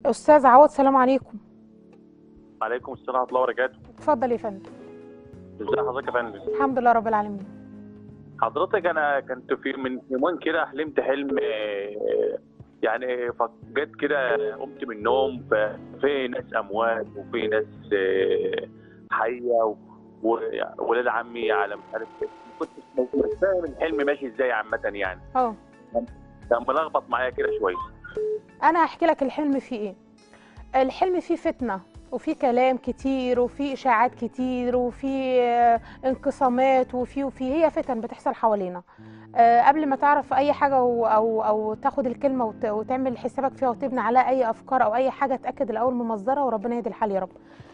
استاذ عوض سلام عليكم وعليكم السلام ورحمه الله وبركاته اتفضل يا فندم ازي حضرتك يا فندم الحمد لله رب العالمين حضرتك انا كنت في من يومين كده حلمت حلم آه، يعني فجأت كده قمت من النوم ففي ناس اموات وفي ناس آه، حيه و- وولاد عمي على مش عارف إيه. كنت مش فاهم الحلم ماشي ازاي عامه يعني اه كان ملخبط معايا كده شويه انا هحكي لك الحلم فيه ايه الحلم فيه فتنه وفي كلام كتير وفي اشاعات كتير وفي آه، انقسامات وفي وفي هي فتن بتحصل حوالينا آه، قبل ما تعرف اي حاجه و- او او تاخد الكلمه وت- وتعمل حسابك فيها وتبني عليها اي افكار او اي حاجه اتاكد الاول من مصدرها وربنا يهدي الحال يا رب